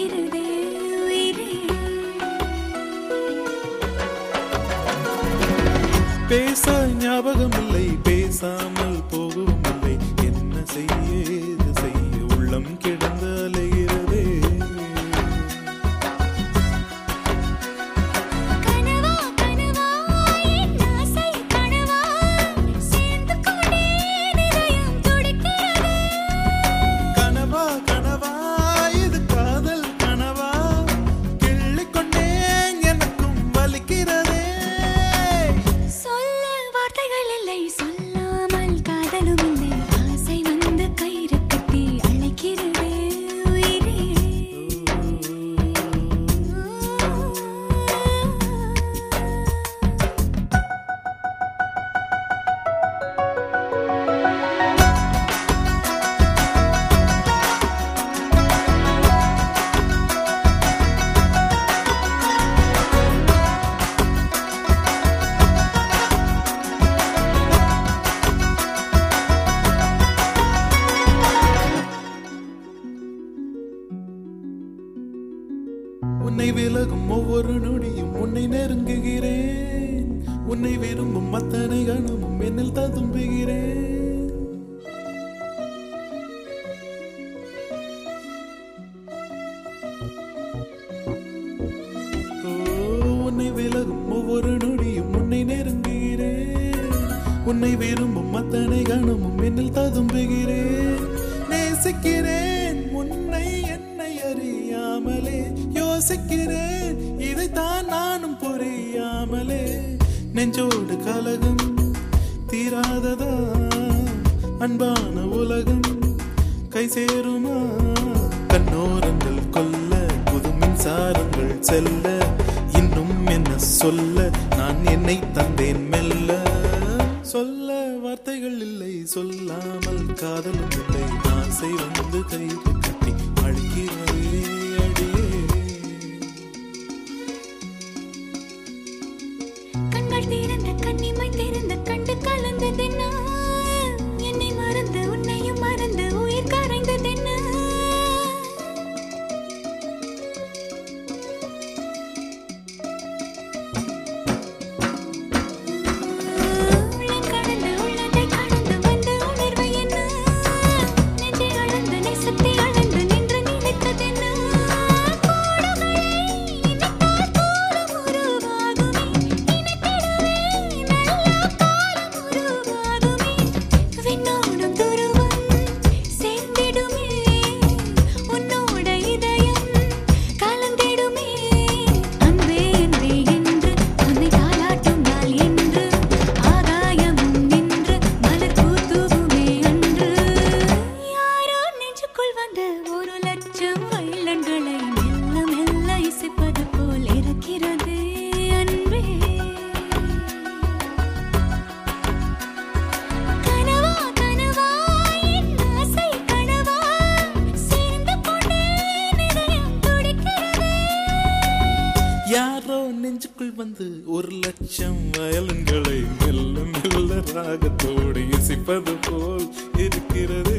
அழைக்கிறதே உயிரே பேச ஞாபகம் இல்லை பேசாமல் போகவும் இல்லை என்ன செய்ய ஏது செய்ய உள்ளம் கிடந்து அலைகிறதே கனவா கனவா என் ஆசை கனவா சேர்ந்து கொண்டே இதயம் துடிக்கிறதே கனவா கனவா இது காதல் கனவா கிள்ளிக்கொண்டேன் எனக்கும் வலிக்கிறதே சொல்ல வார்த்தைகள் இல்லை சொல்லாமல் காதலும் இல்லை ஆசை வந்து கயிறு கட்டி அழைக்கிறதே உயிரே உன்னை விலகும் ஒவ்வொரு நொடியும் உன்னை நெருங்குகிறேன் உன்னை விரும்பும் அத்தனை கணமும் என்னில் ததும்புகிறேன் ஓ, உன்னை விலகும் ஒவ்வொரு நொடியும் உன்னை நெருங்குகிறேன் உன்னை விரும்பும் அத்தனை கணமும் என்னில் ததும்புகிறேன் நேசிக்கிறேன் உன்னை என்னை அறியாமலே யோசிக்கிறேன் இதைத்தான் நானும் புரியாமலே நெஞ்சோடு கலகம் தீராததா அன்பான உலகம் கை சேருமா கண்ணோரங்கள் கொல்ல புது மின்சாரங்கள் செல்ல இன்னும் என்ன சொல்ல நான் என்னை தந்தேன் மெல்ல சொல்ல வார்த்தைகள் இல்லை சொல்லாமல் காதலும் இல்லை ஆசை வந்து கைது கட்டி அழுகிறதே அடியே கண்கள் திறந்த கண்ணிமை திறந்த கண்டு கலந்ததென்ன என்னை மறந்து உன்னையும் மறந்து உயிர் கரைந்ததென்ன உள்ளம் கடந்து உள்ளத்தை கடந்து வந்த உணர்வு என்ன நெஞ்சை அளந்து நேசத்தை அளந்து நின்று நினைத்ததென்ன கோடுகளை நினைத்தால் போதும் உருவாகுமே நினைத்திடுவே நல்ல காலம் உருவாகுமே விண்ணோடும் துருவம் சேர்ந்திடுமே உன்னோட இதயம் கலந்திடுமே அன்பே அன்பே என்று உன்னை தாளாட்டும் நாள் என்று ஆகாயமும் நின்று மலர் பூத்துவுமே அன்று யாரோ நெஞ்சுக்குள் வந்த ஒரு லட்சம் வைலங்களை மெல்ல மெல்ல இசைப்பது போல் இருக்கிறது அன்பே கனவா கனவா என் ஆசை கனவா சேர்ந்து கொண்டே இதயம் துடிக்கிறதே யாரோ நெஞ்சுக்குள் வந்து ஒரு லட்சம் வயலன்களை மெல்ல மெல்ல ராகத்தோடு இசைப்பது போல் இருக்கிறது